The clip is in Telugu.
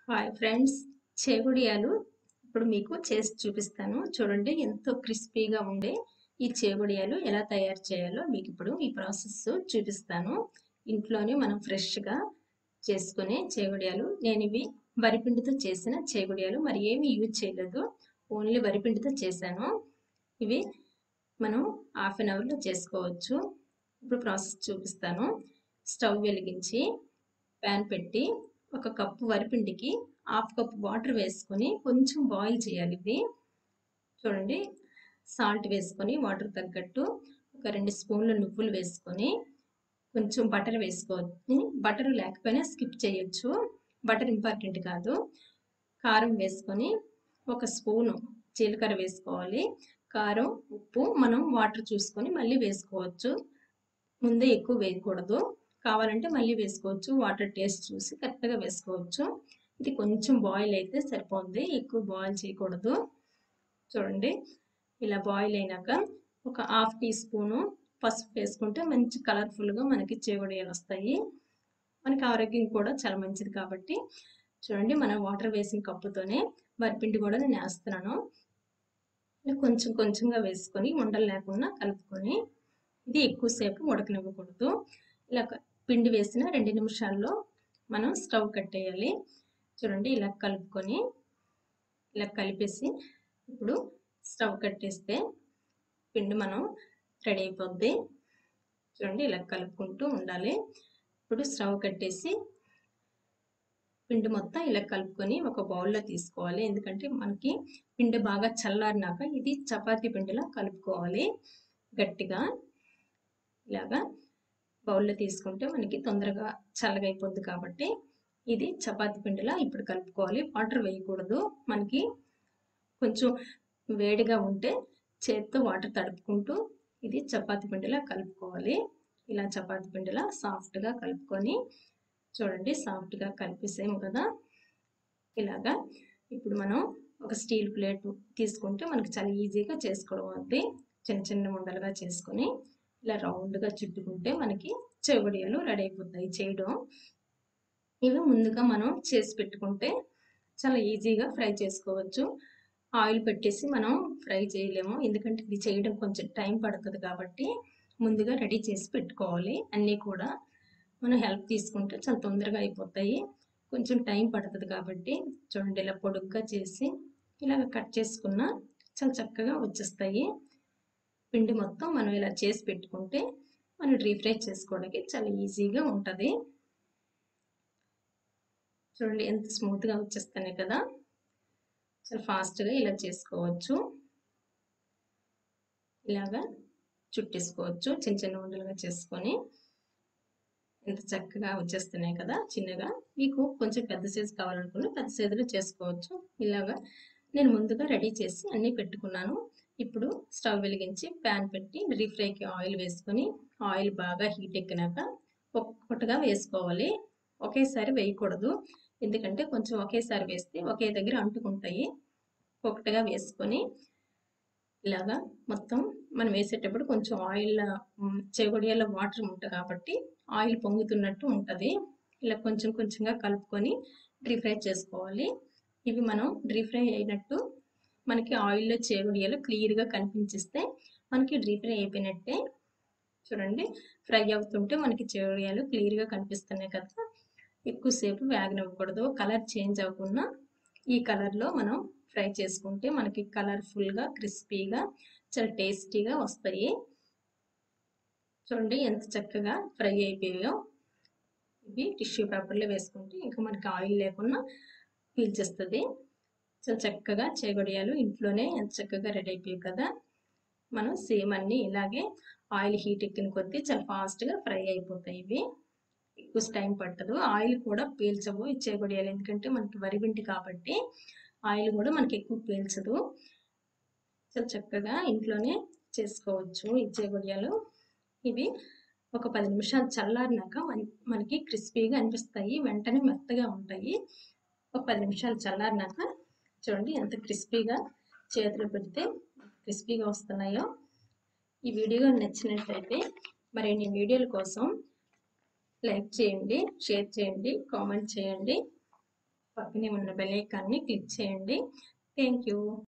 హాయ్ ఫ్రెండ్స్ చేగుడియాలు ఇప్పుడు మీకు చేసి చూపిస్తాను చూడండి ఎంతో క్రిస్పీగా ఉండే ఈ చేగుడియాలు ఎలా తయారు చేయాలో మీకు ఇప్పుడు ఈ ప్రాసెస్ చూపిస్తాను ఇంట్లోనే మనం ఫ్రెష్గా చేసుకునే చేగుడియాలు నేను ఇవి వరిపిండితో చేసిన చేగుడియాలు మరి ఏమి యూజ్ చేయలేదు ఓన్లీ వరిపిండితో చేశాను ఇవి మనం హాఫ్ అన్ అవర్లో చేసుకోవచ్చు ఇప్పుడు ప్రాసెస్ చూపిస్తాను స్టవ్ వెలిగించి ప్యాన్ పెట్టి ఒక కప్పు వరిపిండికి హాఫ్ కప్ వాటర్ వేసుకొని కొంచెం బాయిల్ చేయాలి ఇది చూడండి సాల్ట్ వేసుకొని వాటర్ తగ్గట్టు ఒక రెండు స్పూన్ల నువ్వులు వేసుకొని కొంచెం బటర్ వేసుకోవచ్చు బటర్ లేకపోయినా స్కిప్ చేయొచ్చు బటర్ ఇంపార్టెంట్ కాదు కారం వేసుకొని ఒక స్పూను జీలకర్ర వేసుకోవాలి కారం ఉప్పు మనం వాటర్ చూసుకొని మళ్ళీ వేసుకోవచ్చు ముందే ఎక్కువ వేయకూడదు కావాలంటే మళ్ళీ వేసుకోవచ్చు వాటర్ టేస్ట్ చూసి కరెక్ట్గా వేసుకోవచ్చు ఇది కొంచెం బాయిల్ అయితే సరిపోద్ది ఎక్కువ బాయిల్ చేయకూడదు చూడండి ఇలా బాయిల్ అయినాక ఒక హాఫ్ టీ స్పూను పసుపు వేసుకుంటే మంచి కలర్ఫుల్గా మనకి చేవడియాలు వస్తాయి మనకి ఆరోగ్యం కూడా చాలా మంచిది కాబట్టి చూడండి మనం వాటర్ వేసిన కప్పుతోనే వరిపిండి కూడా నేను వేస్తున్నాను ఇలా కొంచెం కొంచెంగా వేసుకొని ఉండలు లేకుండా కలుపుకొని ఇది ఎక్కువసేపు ఉడకనివ్వకూడదు ఇలా పిండి వేసిన రెండు నిమిషాల్లో మనం స్టవ్ కట్టేయాలి చూడండి ఇలా కలుపుకొని ఇలా కలిపేసి ఇప్పుడు స్టవ్ కట్టేస్తే పిండి మనం రెడీ అయిపోద్ది చూడండి ఇలా కలుపుకుంటూ ఉండాలి ఇప్పుడు స్టవ్ కట్టేసి పిండి మొత్తం ఇలా కలుపుకొని ఒక బౌల్లో తీసుకోవాలి ఎందుకంటే మనకి పిండి బాగా చల్లారినాక ఇది చపాతీ పిండిలా కలుపుకోవాలి గట్టిగా ఇలాగా బౌల్లో తీసుకుంటే మనకి తొందరగా చల్లగా అయిపోద్ది కాబట్టి ఇది చపాతీ పిండిలా ఇప్పుడు కలుపుకోవాలి వాటర్ వేయకూడదు మనకి కొంచెం వేడిగా ఉంటే చేత్తో వాటర్ తడుపుకుంటూ ఇది చపాతీ పిండిలా కలుపుకోవాలి ఇలా చపాతీ పిండిలా సాఫ్ట్గా కలుపుకొని చూడండి సాఫ్ట్గా కలిపేసాము కదా ఇలాగా ఇప్పుడు మనం ఒక స్టీల్ ప్లేట్ తీసుకుంటే మనకి చాలా ఈజీగా చేసుకోవడం అవుతుంది చిన్న చిన్న ఉండలుగా చేసుకొని ఇలా రౌండ్గా చుట్టుకుంటే మనకి చెవడియాలు రెడీ అయిపోతాయి చేయడం ఇవి ముందుగా మనం చేసి పెట్టుకుంటే చాలా ఈజీగా ఫ్రై చేసుకోవచ్చు ఆయిల్ పెట్టేసి మనం ఫ్రై చేయలేము ఎందుకంటే ఇది చేయడం కొంచెం టైం పడుతుంది కాబట్టి ముందుగా రెడీ చేసి పెట్టుకోవాలి అన్నీ కూడా మనం హెల్ప్ తీసుకుంటే చాలా తొందరగా అయిపోతాయి కొంచెం టైం పడుతుంది కాబట్టి చూడండి ఇలా పొడుగ్గా చేసి ఇలాగ కట్ చేసుకున్న చాలా చక్కగా వచ్చేస్తాయి పిండి మొత్తం మనం ఇలా చేసి పెట్టుకుంటే మనం రీఫ్రై చేసుకోవడానికి చాలా ఈజీగా ఉంటుంది చూడండి ఎంత స్మూత్గా వచ్చేస్తున్నాయి కదా చాలా ఫాస్ట్గా ఇలా చేసుకోవచ్చు ఇలాగా చుట్టేసుకోవచ్చు చిన్న చిన్న ఉండలుగా చేసుకొని ఎంత చక్కగా వచ్చేస్తున్నాయి కదా చిన్నగా మీకు కొంచెం పెద్ద సైజు కావాలనుకున్న పెద్ద సైజులో చేసుకోవచ్చు ఇలాగా నేను ముందుగా రెడీ చేసి అన్నీ పెట్టుకున్నాను ఇప్పుడు స్టవ్ వెలిగించి ప్యాన్ పెట్టి డీప్ ఫ్రైకి ఆయిల్ వేసుకొని ఆయిల్ బాగా హీట్ ఎక్కినాక ఒక్కొక్కటిగా వేసుకోవాలి ఒకేసారి వేయకూడదు ఎందుకంటే కొంచెం ఒకేసారి వేస్తే ఒకే దగ్గర అంటుకుంటాయి ఒక్కొక్కటిగా వేసుకొని ఇలాగా మొత్తం మనం వేసేటప్పుడు కొంచెం ఆయిల్ చెగొడియాలో వాటర్ ఉంటుంది కాబట్టి ఆయిల్ పొంగుతున్నట్టు ఉంటుంది ఇలా కొంచెం కొంచెంగా కలుపుకొని డీప్ ఫ్రై చేసుకోవాలి ఇవి మనం డీప్ ఫ్రై అయినట్టు మనకి ఆయిల్లో చేగుడియాలు క్లియర్గా కనిపించిస్తే మనకి డీప్ ఫ్రై అయిపోయినట్టే చూడండి ఫ్రై అవుతుంటే మనకి చేగుడియాలు క్లియర్గా కనిపిస్తున్నాయి కదా ఎక్కువసేపు వేగనివ్వకూడదు కలర్ చేంజ్ అవ్వకుండా ఈ కలర్లో మనం ఫ్రై చేసుకుంటే మనకి కలర్ఫుల్గా క్రిస్పీగా చాలా టేస్టీగా వస్తాయి చూడండి ఎంత చక్కగా ఫ్రై అయిపోయాయో ఇవి టిష్యూ పేపర్లో వేసుకుంటే ఇంకా మనకి ఆయిల్ లేకుండా పీల్చేస్తుంది చాలా చక్కగా చేగొడియాలు ఇంట్లోనే ఎంత చక్కగా రెడీ అయిపోయాయి కదా మనం సేమ్ అన్నీ ఇలాగే ఆయిల్ హీట్ ఎక్కిన కొద్దీ చాలా ఫాస్ట్గా ఫ్రై అయిపోతాయి ఇవి ఎక్కువ టైం పట్టదు ఆయిల్ కూడా పీల్చవు ఈ చేగొడియాలు ఎందుకంటే మనకి వరిపిండి కాబట్టి ఆయిల్ కూడా మనకి ఎక్కువ పీల్చదు చాలా చక్కగా ఇంట్లోనే చేసుకోవచ్చు ఈ చేగొడియాలు ఇవి ఒక పది నిమిషాలు చల్లారినాక మనకి క్రిస్పీగా అనిపిస్తాయి వెంటనే మెత్తగా ఉంటాయి ఒక పది నిమిషాలు చల్లారినాక చూడండి ఎంత క్రిస్పీగా చేతిలో పెడితే క్రిస్పీగా వస్తున్నాయో ఈ వీడియో నచ్చినట్లయితే మరిన్ని వీడియోల కోసం లైక్ చేయండి షేర్ చేయండి కామెంట్ చేయండి పక్కనే ఉన్న బెల్ ఐకాన్ని క్లిక్ చేయండి థ్యాంక్ యూ